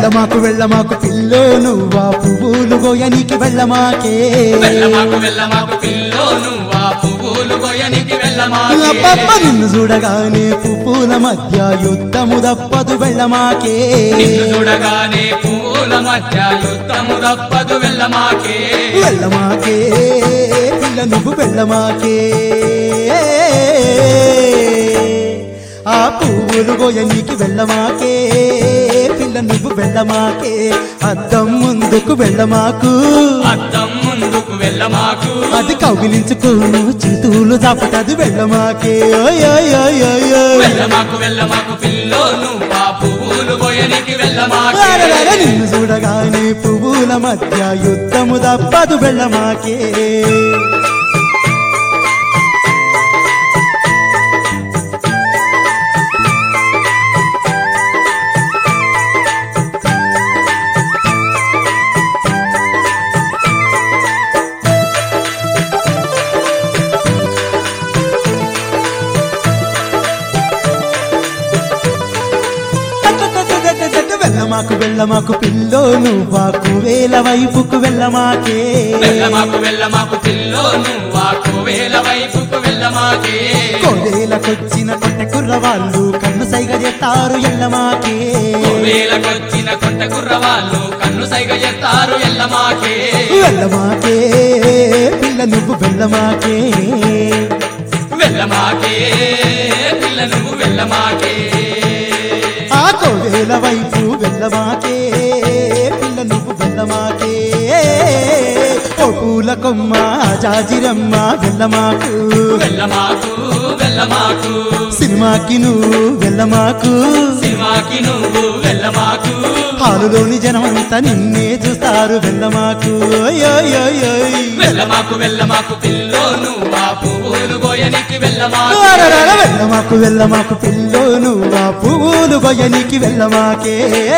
వెళ్ళమాకు వెళ్ళమాకు pillow నువ్వా పువ్వులు గోయనికి వెళ్ళమాకే వెళ్ళమాకు వెళ్ళమాకు pillow నువ్వా పువ్వులు గోయనికి వెళ్ళమాకే అబ్బబ్బ నిన్ను చూడగానే పువ్వుల మధ్య యుద్ధము తప్పదు వెళ్ళమాకే నిన్ను చూడగానే పువ్వుల మధ్య యుద్ధము తప్పదు వెళ్ళమాకే వెళ్ళమాకే పిల్ల నువ్వు వెళ్ళమాకే ఆ పువ్వులు గోయనికి వెళ్ళమాకే పిల్ల నువ్వు వెళ్ళమాకే అద్దం ముందుకు వెళ్ళమాకు అద్దం ముందుకు వెళ్ళమాకు అది కౌగిలించుకోను చేతులు దాపటది వెళ్ళమాకే ఓయ్ ఓయ్ ఓయ్ ఓయ్ ఓయ్. వెళ్ళమాకు వెళ్ళమాకు పిల్లో నువ్వా పువ్వులు గోయనికి వెళ్ళమాకే అరరర నిన్ను చూడగానే పువ్వుల మధ్య యుద్ధము తప్పదు వెళ్ళమాకే వెళ్ళమాకు వెళ్ళమాకు పిల్లో నువ్వాకు వేల వైపుకు వెళ్ళమాకే వెళ్ళమాకు వెళ్ళమాకు పిల్లో నువ్వా కోవేల వైపుకు వెళ్ళమాకే కోవేలకొచ్చిన కొట్ట కుర్రవాళ్ళు కన్ను సైగ చేస్తారు ఎల్లమాకే కోవేలకొచ్చిన కొంట కుర్రవాళ్ళు కన్ను సైగ చేస్తారు ఎల్లమాకే వెళ్ళమాకే పిల్ల నువ్వు వెళ్ళమాకే వెళ్ళమాకే పిల్ల నువ్వు వెళ్ళమాకే ఆ కోవేల వైపు వెళ్ళమాకే పిల్ల నువ్వు వెళ్ళమాకే ఓ పూల కొమ్మ జాజిరమ్మ వెళ్ళమాకు వెళ్ళమాకు వెళ్ళమాకు సినిమాకి నువ్వు వెళ్ళమాకు సినిమాకి నువ్వు వెళ్ళమాకు హాలులోని జనమంతా నిన్నే చూస్తారు వెళ్ళమాకు ఓయ్ ఓయ్ ఓయ్ ఓయ్. వెళ్ళమాకు వెళ్ళమాకు పిల్లో నువ్వా పువ్వులు గోయనికి వెళ్ళమాకు అరరర వెళ్ళమాకు వెళ్ళమాకు పిల్లో నువ్వా పువ్వులు గొయ్యనికి వెళ్ళమాకే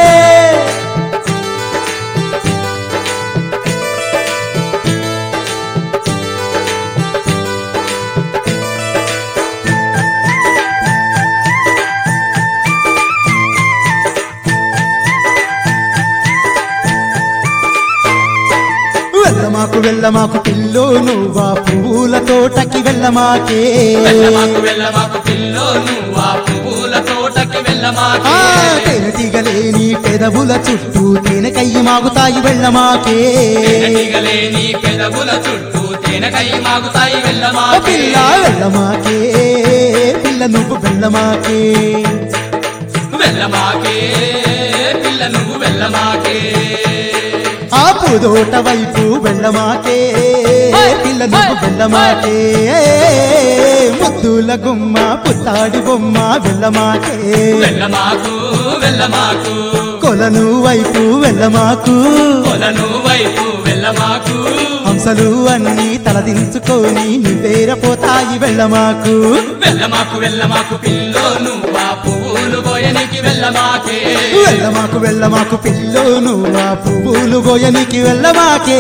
వెళ్ళమాకు వెళ్ళమాకు పిల్లో నువ్వా పువ్వుల తోటకి వెళ్ళమాకే వెళ్ళమాకు వెళ్ళమాకు పిల్లో నువ్వా పువ్వుల తోటకి ఆ వెళ్ళమాకే తేనెటీగలేని పెదవుల చుట్టూ తేనెకయ్యి మాగుతాయి వెళ్ళమాకే తేనెటీగలేని పెదవుల చుట్టూ తేనెకై మాగుతాయి ఓ వెళ్ళమాకే పిల్ల వెళ్ళమాకే పిల్ల నువ్వు వెళ్ళమాకే వెళ్ళమాకే పిల్ల నువ్వు వెళ్ళమాకే ఆ పూదోట వైపు వెళ్ళమాకే పిల్ల నువ్వు వెళ్ళమాకే ముద్దుల గుమ్మ పుత్తాడి బొమ్మ వెళ్ళమాకే వెళ్ళమాకు వెళ్ళమాకు కొలను వైపు వెళ్ళమాకు కొలను వైపు వెళ్ళమాకు హంసలు అన్ని తలదించుకొని నివేరపోతాయి వెళ్ళమాకు వెళ్ళమాకు వెళ్ళమాకు పిల్లో నువ్వా పువ్వులు గోయనికి వెళ్ళమాకే వెళ్ళమాకు వెళ్ళమాకు పిల్లో నువ్వా పువ్వులు గోయనికి వెళ్ళమాకే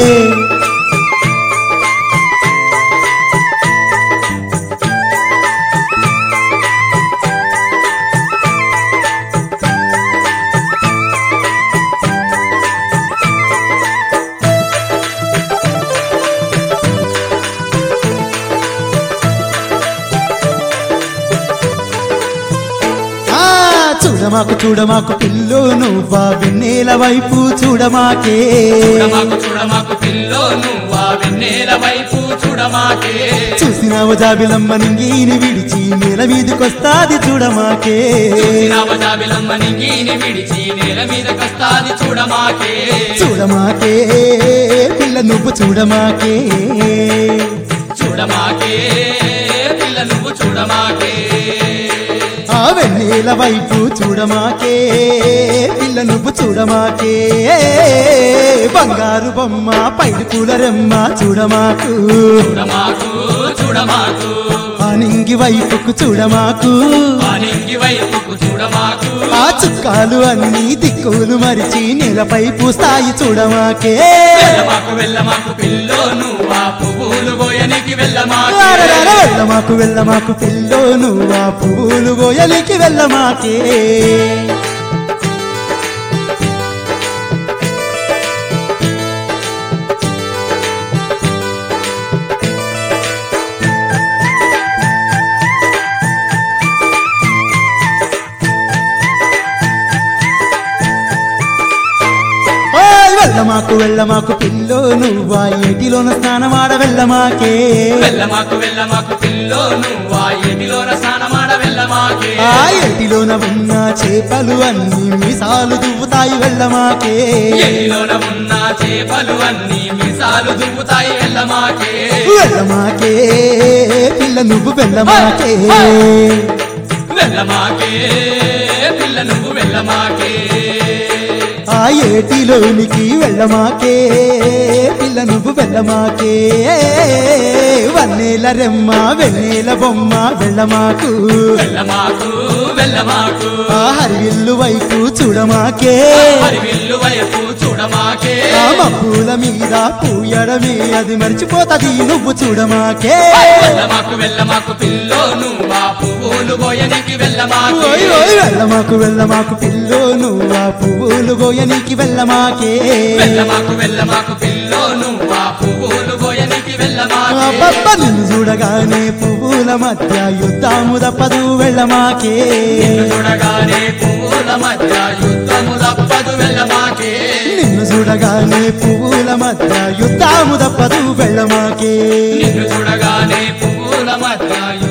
ఆ చూడమాకు చూడమాకు పిల్లో నువ్వా వెన్నెల వైపు చూడమాకే చూడమాకు చూడమాకు పిల్లో నువ్వా వెన్నెల వైపు చూడమాకే చూసినావు జాబిలమ్మ నింగిని విడిచి నేల మీదకొస్తాది చూడమాకే చూసినావ జాబిలమ్మ నింగిని విడిచి నేల మీద కస్తాది చూడమాకే చూడమాకే పిల్ల నువ్వు చూడమాకే చూడమాకే పిల్ల నువ్వు చూడమాకే ఆ వెన్నెల వైపు చూడమాకే పిల్ల నువ్వు చూడమాకే బంగారు బొమ్మ పైడి పూల రెమ్మ చూడమాకు చూడమాకు చూడమాకు ఆ నింగి వైపుకు చూడమాకు ఆ నింగి వైపుకు చూడమాకు ఆ చుక్కాలు అన్ని దిక్కులు మరిచి నేలపై పూస్తాయి చూడమాకే వెళ్ళమాకు వెళ్ళమాకు పిల్లో నువ్వా పువ్వులు గోయనికి వెళ్ళమాకే అరరర వెళ్ళమాకు వెళ్ళమాకు పిల్లో నువ్వా పువ్వులు గోయలికి వెళ్ళమాకే వెళ్ళమాకు వెళ్ళమాకు పిల్లో నువ్వా ఏటిలోన స్నానమాడ వెళ్ళమాకే వెళ్ళమాకు వెళ్ళమాకు పిల్లో నువ్వా ఎటిలోన స్నానమాడ వెళ్ళమాకే ఆ ఏటిలోన ఉన్న చేపలు అన్ని మీసాలు దువ్వుతాయి వెళ్ళమాకే ఎటిలోన ఉన్న చేపలు అన్ని మిసాలు దువ్వుతాయి వెళ్ళమాకే వెళ్ళమాకే పిల్ల నువ్వు వెళ్ళమాకే వెళ్ళమాకే పిల్ల నువ్వు వెళ్ళమాకే ఆ ఏటిలోనికి వెళ్ళమాకే పిల్ల నువ్వు వెళ్ళమాకే వన్నేల రెమ్మ వెన్నెల బొమ్మ వెళ్ళమాకు వెళ్ళమాకు వెళ్ళమాకు ఆ హరివిల్లు వైపు చూడమాకే మరి విల్లు వైపు చూడమాకే ఆ మబ్బుల మీద పూయడమే అది మర్చిపోతది నువ్వు చూడమాకే వెళ్ళమాకు వెళ్ళమాకు పిల్లో నువ్వా పువ్వులు గోయనికి వెళ్ళమాకే ఓయ్ ఓయ్ వెళ్ళమాకు వెళ్ళమాకు పిల్లో నువ్వా పువ్వులు గోయనికి వెళ్ళమాకే వెళ్ళమాకు వెళ్ళమాకు పిల్లో నువ్వా పువ్వులు గోయనికి వెళ్ళమాకే అబ్బబ్బ నిన్ను చూడగానే పువ్వుల మధ్య యుద్ధము తప్పదు వెళ్ళమాకే నిన్ను చూడగానే పువ్వుల మధ్య యుద్ధము తప్పదు వెళ్ళమాకే నిన్ను చూడగానే పువ్వుల మధ్య యుద్ధము తప్పదు వెళ్ళమాకే నిన్ను చూడగానే పువ్వుల మధ్య